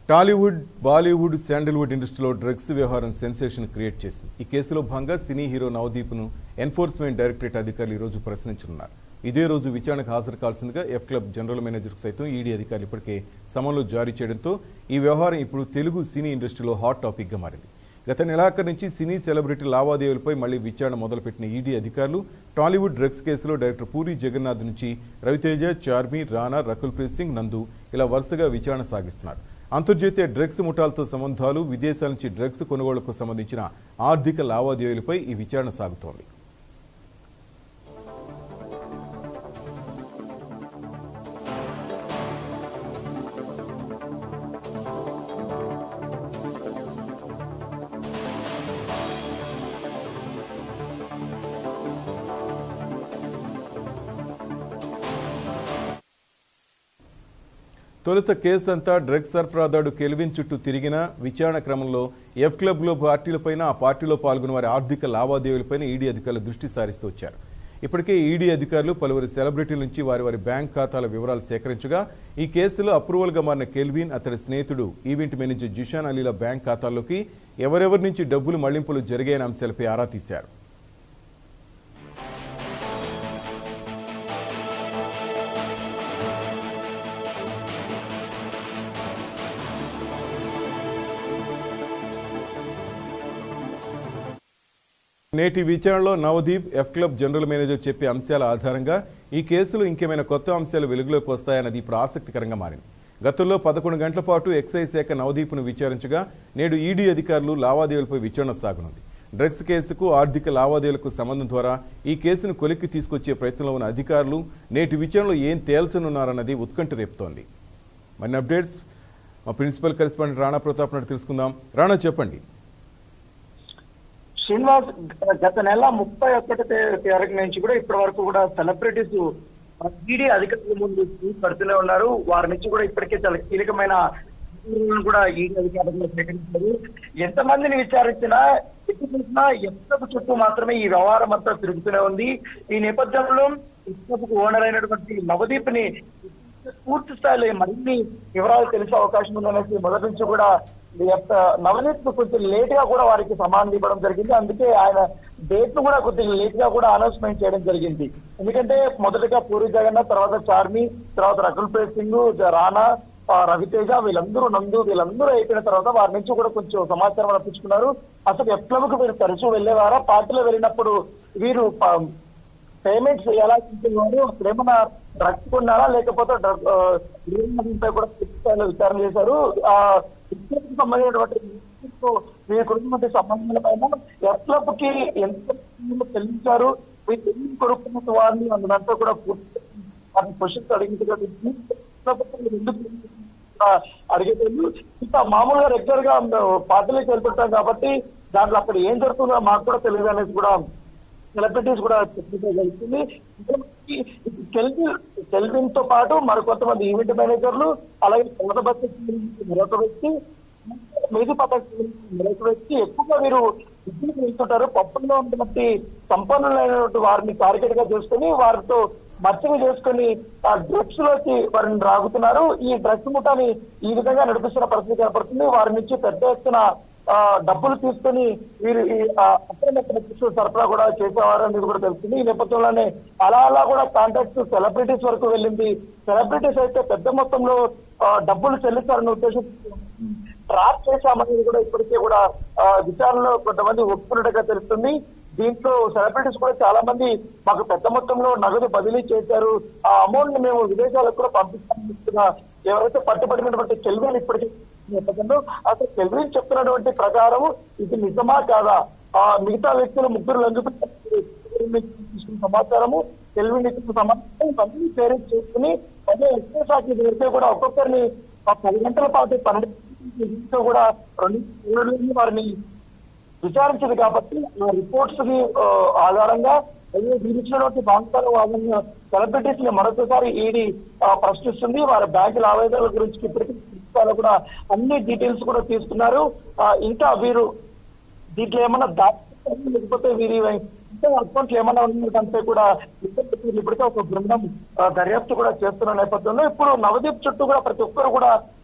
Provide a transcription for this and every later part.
Tollywood Bollywood Sandalwood ఇండస్ట్రీలో drugs వ్యవహారం sensation create చేసింది ఈ కేసులో భాగంగా సినీ హీరో నవదీప్ను ఎన్ఫోర్స్మెంట్ డైరెక్టరేట్ అధికారులు ఈ రోజు ప్రశ్నించనున్నారు ఇదే రోజు విచారణకు హాజరు కావాల్సిందిగా ఎఫ్ క్లబ్ జనరల్ మేనేజర్కు సైతం ఈడీ అధికారులు ఇప్పటికే సమన్లు జారీ చేయడంతో ఈ వ్యవహారం ఇప్పుడు తెలుగు సినీ ఇండస్ట్రీలో హాట్ టాపిక్గా మారింది గత నెలాఖరు నుంచి సినీ సెలబ్రిటీ లావాదేవీలపై మళ్లీ విచారణ మొదలుపెట్టిన ఈడీ అధికారులు టాలీవుడ్ డ్రగ్స్ కేసులో డైరెక్టర్ పూరి జగన్నాథ్ నుంచి రవితేజ చార్మి రానా రకుల్ ప్రీత్ సింగ్ నందు ఇలా వరుసగా విచారణ సాగిస్తున్నారు అంతర్జాతీయ డ్రగ్స్ ముఠాలతో సంబంధాలు విదేశాల నుంచి డ్రగ్స్ కొనుగోలుకు సంబంధించిన ఆర్థిక లావాదేవీలపై ఈ విచారణ సాగుతోంది తొలుత కేసు అంతా డ్రగ్స్ సరఫరాదారుడు కెల్విన్ చుట్టూ తిరిగిన విచారణ క్రమంలో ఎఫ్ క్లబ్లో పార్టీలపైన ఆ పార్టీలో పాల్గొన్న వారి ఆర్థిక లావాదేవీలపైన ఈడీ అధికారులు దృష్టి సారిస్తూ వచ్చారు ఇప్పటికే ఈడీ అధికారులు పలువురు సెలబ్రిటీల నుంచి వారి వారి బ్యాంక్ ఖాతాల వివరాలు సేకరించగా ఈ కేసులో అప్రూవల్గా మారిన కెల్విన్ అతడి స్నేహితుడు ఈవెంట్ మేనేజర్ జిషాన్ అలీల బ్యాంక్ ఖాతాల్లోకి ఎవరెవరి నుంచి డబ్బులు మళ్లింపులు జరిగాయన్న అంశాలపై ఆరా తీశారు నేటి విచారణలో Navdeep F club general manager చెప్పే అంశాల ఆధారంగా ఈ కేసులో ఇంకేమైనా కొత్త అంశాలు వెలుగులోకి వస్తాయన్నది ఇప్పుడు ఆసక్తికరంగా మారింది గతంలో పదకొండు గంటల పాటు ఎక్సైజ్ శాఖ నవదీప్ను విచారించగా నేడు ఈడీ అధికారులు లావాదేవీలపై విచారణ సాగనుంది డ్రగ్స్ కేసుకు ఆర్థిక లావాదేవీలకు సంబంధం ద్వారా ఈ కేసును కొలిక్కి తీసుకొచ్చే ప్రయత్నంలో ఉన్న అధికారులు నేటి విచారణలో ఏం తేల్చనున్నారన్నది ఉత్కంఠ రేపుతోంది మరిన్ని అప్డేట్స్ మా ప్రిన్సిపల్ కరెస్పాండెంట్ రాణా ప్రతాప్ నాయుడు తెలుసుకుందాం రాణా చెప్పండి శ్రీనివాస్ గత నెల ముప్పై ఒకటి తారీఖు నుంచి కూడా ఇప్పటి వరకు కూడా సెలబ్రిటీస్ ఈడీ అధికారుల ముందు పడుతూనే ఉన్నారు వారి నుంచి కూడా ఇప్పటికే చాలా కీలకమైన వివరాలను కూడా ఈడీ అధికారులు సేకరించారు ఎంతమందిని విచారించినా ఎటు చూసినా ఎత్తపు చుట్టూ మాత్రమే ఈ వ్యవహారం అంతా తిరుగుతూనే ఉంది ఈ నేపథ్యంలో ఎత్తపుకు ఓనర్ అయినటువంటి నవదీప్ ని పూర్తి స్థాయిలో మరిన్ని వివరాలు తెలిసే అవకాశం ఉందనేసి మొదటి నుంచి కూడా నవనీత్ కొంచెం లేట్ గా కూడా వారికి సమానం ఇవ్వడం జరిగింది అందుకే ఆయన డేట్ ను కూడా కొద్దిగా లేట్ గా కూడా అనౌన్స్మెంట్ చేయడం జరిగింది ఎందుకంటే మొదటగా పూరి జగన్నాథ్ తర్వాత చార్మి తర్వాత రకుల్ ప్రీత్ సింగ్ రానా ఆ, రవితేజ వీళ్ళందరూ నందు వీళ్ళందరూ అయిపోయిన తర్వాత వారి నుంచి కూడా కొంచెం సమాచారం రప్పించుకున్నారు అసలు ఎట్లకు వీరు తరచూ వెళ్ళేవారా పార్టీలో వెళ్ళినప్పుడు వీరు ప- పేమెంట్స్ ఎలా చేసేవారు అక్కడ ఏమన్నా డ్రగ్స్ కొన్నారా లేకపోతే డ్రగ్ పై కూడా పూర్తి స్థాయిలో విచారణ చేశారు ఆ విద్యకు సంబంధించినటువంటి వీరి కుటుంబ సంబంధాల పైన ఎట్లకి ఎంత చెల్లించారు వీరు ఎందుకు కొనుక్కున్న వారిని అందునంతా కూడా పూర్తి వారిని క్వశ్చన్స్ అడిగింది ఎందుకు అడిగేటప్పుడు ఇంకా మామూలుగా రెగ్యులర్ గా పార్టీలోకి వెళ్తుంటాం కాబట్టి దాంట్లో అక్కడ ఏం జరుగుతుందో మాకు కూడా తెలియదు అనేది కూడా సెలబ్రిటీస్ కూడా చెప్పడం జరుగుతుంది కెల్విన్ కెల్విన్ తో పాటు మరికొంతమంది ఈవెంట్ మేనేజర్లు అలాగే కొత్త బస్ మరొక వ్యక్తి మేధి పథక్ మరొక వ్యక్తి ఎక్కువగా వీరు విద్యకు వెళ్తుంటారు పప్పుల్లో ఉన్నటువంటి సంపన్నులైనటువంటి వారిని టార్గెట్ గా చేసుకుని వారితో మచ్చగా చేసుకుని ఆ డ్రగ్స్ లోకి వారిని రాగుతున్నారు ఈ డ్రగ్స్ ముఠాని ఈ విధంగా నడిపిస్తున్న పరిస్థితి ఏర్పడుతుంది వారి నుంచి పెద్ద ఎత్తున ఆ, డబ్బులు తీసుకుని వీరు ఈ ఆ, అక్రమ డ్రగ్స్ సరఫరా కూడా చేసేవారు అనేది కూడా తెలుస్తుంది ఈ నేపథ్యంలోనే అలా అలా కూడా కాంటాక్ట్స్ సెలబ్రిటీస్ వరకు వెళ్ళింది సెలబ్రిటీస్ అయితే పెద్ద మొత్తంలో ఆ, డబ్బులు చెల్లిస్తారనే ఉద్దేశం ట్రాప్ చేశామనేది కూడా ఇప్పటికే కూడా ఆ, విచారణలో కొంతమంది ఒప్పుకున్నట్టుగా తెలుస్తుంది దీంట్లో సెలబ్రిటీస్ కూడా చాలా మంది మాకు పెద్ద మొత్తంలో నగదు బదిలీ చేశారు ఆ అమౌంట్ ని మేము విదేశాలకు కూడా పంపిస్తామని చెప్తున్న ఎవరైతే పట్టుబడినటువంటి కెల్విన్ ఇప్పటికీ నేపథ్యంలో అసలు కెల్విన్ చెప్తున్నటువంటి ప్రకారం ఇది నిజమా కాదా ఆ మిగతా వ్యక్తులు ముగ్గురు లంఘించిన సమాచారము కెల్విన్ ఇచ్చిన సమాచారం ఇవన్నీ పేరెంట్ చేసుకుని అదే ఎక్కువ శాఖ వెళ్తే కూడా ఒక్కొక్కరిని ఆ పది గంటల పాటు పన్నెండు గంటల కూడా రెండు ఏళ్ళు వారిని విచారించింది కాబట్టి ఆ రిపోర్ట్స్ కి ఆ, ఆధారంగా అయ్యో వీరిచ్చినటువంటి బాంకాల వాళ్ళని సెలబ్రిటీస్ ని మరొకసారి ఈడీ ప్రశ్నిస్తుంది వారి బ్యాంకు లావాదేవీల గురించి ఇప్పటికీ పుస్తకాలు కూడా అన్ని డీటెయిల్స్ కూడా తీసుకున్నారు ఆ, ఇంకా వీరు దీంట్లో ఏమన్నా దాచి లేకపోతే వీరి ఇంకా అకౌంట్లు ఏమన్నా ఉన్నదంటే కూడా ఇప్పటికే ఇప్పటికే ఒక బృందం ఆ, దర్యాప్తు కూడా చేస్తున్న నేపథ్యంలో ఇప్పుడు నవదీప్ చుట్టూ కూడా ప్రతి ఒక్కరు కూడా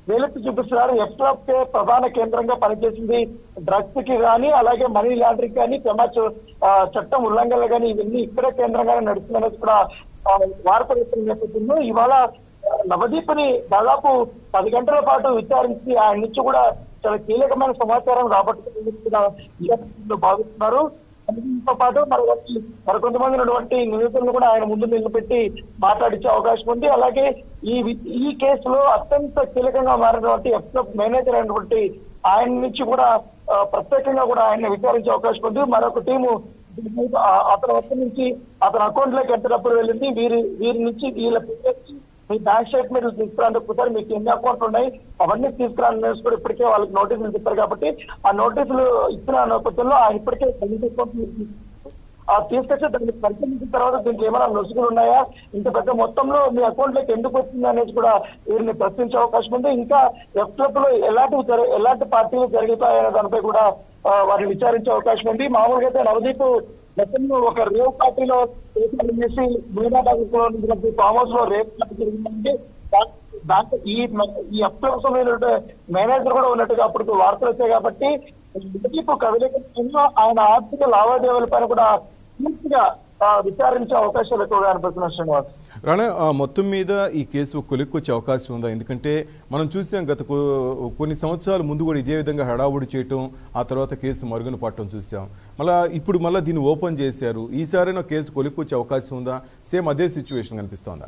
వేలెత్తి చూపిస్తున్నారు ఎఫ్లాప్ కే ప్రధాన కేంద్రంగా పనిచేసింది డ్రగ్స్ కి కానీ అలాగే మనీ లాండరింగ్ కానీ పెమాచ్ చట్టం ఉల్లంఘనలు కానీ ఇవన్నీ ఇక్కడే కేంద్రంగానే నడుస్తుందనేది కూడా ఆ, వార్తలు వస్తున్న నేపథ్యంలో ఇవాళ ఆ, నవదీప్ని దాదాపు పది గంటల పాటు విచారించి ఆయన నుంచి కూడా చాలా కీలకమైన సమాచారం రాబట్టుకునేందుకు కూడా ఈ నేపథ్యంలో భావిస్తున్నారు అందుతో పాటు మరి మరికొంతమంది ఉన్నటువంటి నిందితులను కూడా ఆయన ముందు నిలబెట్టి మాట్లాడించే అవకాశం ఉంది అలాగే ఈ వి- ఈ కేసులో అత్యంత కీలకంగా మారినటువంటి ఎఫ్ఎఫ్ మేనేజర్ అయినటువంటి ఆయన నుంచి కూడా ఆ, ప్రత్యేకంగా కూడా ఆయన విచారించే అవకాశం ఉంది మరొక టీము ఆ- అతని వద్ద నుంచి అతని అకౌంట్ లోకి ఎంత డబ్బులు వెళ్ళింది వీరి వీరి నుంచి వీళ్ళ పేరెంట్స్ మీ బ్యాంక్ స్టేట్మెంట్లు తీసుకురండి ఒకసారి మీకు ఎన్ని అకౌంట్లు ఉన్నాయి అవన్నీ తీసుకురాని అనేసి కూడా ఇప్పటికే వాళ్ళకి నోటీసులు ఇస్తారు కాబట్టి ఆ నోటీసులు ఇచ్చిన నేపథ్యంలో ఆయన ఇప్పటికే బ్యాంక్ అకౌంట్ ఆ తీసుకొచ్చి దాన్ని పరిశీలించిన తర్వాత దీంట్లో ఏమైనా లొసుగులు ఉన్నాయా ఇంత పెద్ద మొత్తంలో మీ అకౌంట్ లోకి ఎందుకు వచ్చింది అనేది కూడా వీరిని ప్రశ్నించే అవకాశం ఉంది ఇంకా ఎఫ్ క్లబ్ లో ఎలాంటి జర- ఎలాంటి పార్టీలు జరుగుతాయనే దానిపై కూడా ఆ, వారిని విచారించే అవకాశం ఉంది మామూలుగా అయితే నవదీప్ గతంలో ఒక రేవ్ పార్టీలో కేసులు వేసి మీనాబాగ్ లో ఉన్నటువంటి ఫామ్ హౌస్ లో రేప్ పార్టీ జరిగిందంటే దా- దాంట్లో ఈ మ- ఈ అప్రవసరమైన మేనేజర్ కూడా ఉన్నట్టుగా అప్పుడు వార్తలు వచ్చాయి కాబట్టి నవదీప్ కదలికలో ఆయన ఆర్థిక లావాదేవీల పైన కూడా పూర్తిగా ఆ, విచారించే అవకాశాలు ఎక్కువగా అనిపిస్తున్నాయి శ్రీనివాస్ రాణా ఆ మొత్తం మీద ఈ కేసు కొలిక్కొచ్చే అవకాశం ఉందా ఎందుకంటే మనం చూసాం గత కొ- కొన్ని సంవత్సరాల ముందు కూడా ఇదే విధంగా హడావుడి చేయటం ఆ తర్వాత కేసు మరుగున పట్టడం చూసాం మళ్ళా ఇప్పుడు మళ్ళీ దీన్ని ఓపెన్ చేశారు ఈసారైనా కేసు కొలిక్కొచ్చే అవకాశం ఉందా సేమ్ అదే సిచ్యువేషన్ కనిపిస్తోందా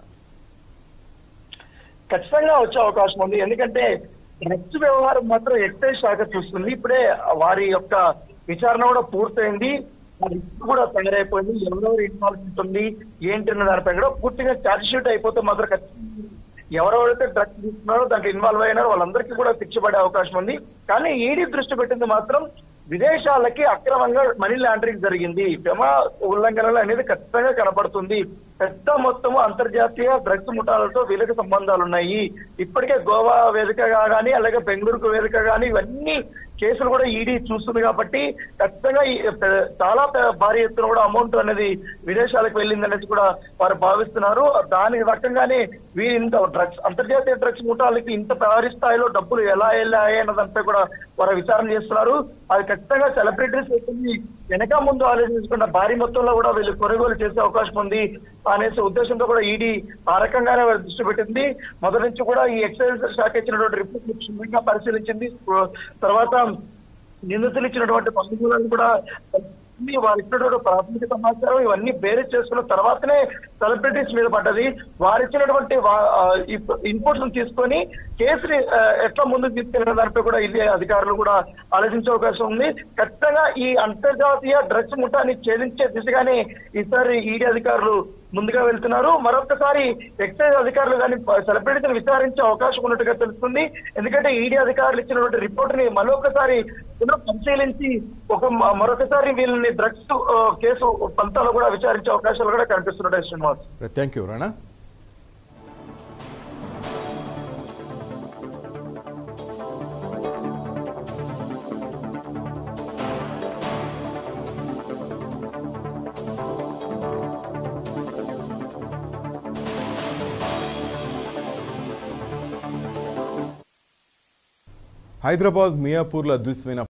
ఖచ్చితంగా వచ్చే అవకాశం ఉంది ఎందుకంటే డ్రగ్స్ వ్యవహారం మాత్రం ఎక్సైజ్ శాఖ చూస్తుంది ఇప్పుడే వారి యొక్క విచారణ కూడా పూర్తయింది ఆ లిస్ట్ కూడా తయారైపోయింది ఎవరెవరు ఇన్వాల్వ్మెంట్ ఉంది ఏంటి అన్న దానిపై కూడా పూర్తిగా ఛార్జ్ షీట్ అయిపోతే మాత్రం ఖచ్చితంగా ఎవరెవరైతే డ్రగ్స్ తీసుకున్నారో దాంట్లో ఇన్వాల్వ్ అయినారో వాళ్ళందరికీ కూడా శిక్ష పడే అవకాశం ఉంది కానీ ఈడీ దృష్టి పెట్టింది మాత్రం విదేశాలకి అక్రమంగా మనీ లాండరింగ్ జరిగింది పెమా ఉల్లంఘనలు అనేది ఖచ్చితంగా కనపడుతుంది పెద్ద మొత్తము అంతర్జాతీయ డ్రగ్స్ ముఠాలతో వీళ్ళకి సంబంధాలు ఉన్నాయి ఇప్పటికే గోవా వేదికగా కానీ అలాగే బెంగళూరుకు వేదిక కానీ ఇవన్నీ కేసులు కూడా ఈడీ చూస్తుంది కాబట్టి ఖచ్చితంగా ఈ పె- చాలా పె- భారీ ఎత్తున కూడా అమౌంట్ అనేది విదేశాలకు వెళ్ళింది అనేది కూడా వారు భావిస్తున్నారు దానికి రకంగానే వీరి ఇంత డ్రగ్స్ అంతర్జాతీయ డ్రగ్స్ ముఠాలకి ఇంత భారీ స్థాయిలో డబ్బులు ఎలా వెళ్ళాయి అన్న దానిపై కూడా వారు విచారణ చేస్తున్నారు అది ఖచ్చితంగా సెలబ్రిటీస్ అవుతుంది వెనక ముందు ఆలోచించకుండా భారీ మొత్తంలో కూడా వీళ్ళు కొనుగోలు చేసే అవకాశం ఉంది అనేసి ఉద్దేశంతో కూడా ఈడీ ఆ రకంగానే వారు దృష్టి పెట్టింది మొదటి నుంచి కూడా ఈ ఎక్సైజ్ శాఖ ఇచ్చినటువంటి రిపోర్ట్ క్షుణ్ణంగా పరిశీలించింది తర్వాత నిందితులు ఇచ్చినటువంటి పండుగలను కూడా అన్ని వారు ఇచ్చినటువంటి ప్రాథమిక సమాచారం ఇవన్నీ బేరీ చేసుకున్న తర్వాతనే సెలబ్రిటీస్ మీద పడ్డది వారు ఇచ్చినటువంటి ఇన్పుట్స్ తీసుకొని కేసుని ఆ, ఎట్లా ముందుకు తీసుకెళ్లిన దానిపై కూడా ఇది అధికారులు కూడా ఆలోచించే అవకాశం ఉంది ఖచ్చితంగా ఈ అంతర్జాతీయ డ్రగ్స్ ముఠాన్ని ఛేదించే దిశగానే ఈసారి ఈడీ అధికారులు ముందుగా వెళ్తున్నారు మరొకసారి ఎక్సైజ్ అధికారులు కానీ సెలబ్రిటీని విచారించే అవకాశం ఉన్నట్టుగా తెలుస్తుంది ఎందుకంటే ఈడీ అధికారులు ఇచ్చినటువంటి రిపోర్ట్ ని మరొకసారి పునః పరిశీలించి ఒక మ- మరొకసారి వీళ్ళని డ్రగ్స్ ఆ, కేసు పంతాలు కూడా విచారించే అవకాశాలు కూడా కనిపిస్తున్నాయి శ్రీనివాస్ థ్యాంక్ యూ రాణా హైదరాబాద్ మియాపూర్లో అదృశ్యమైన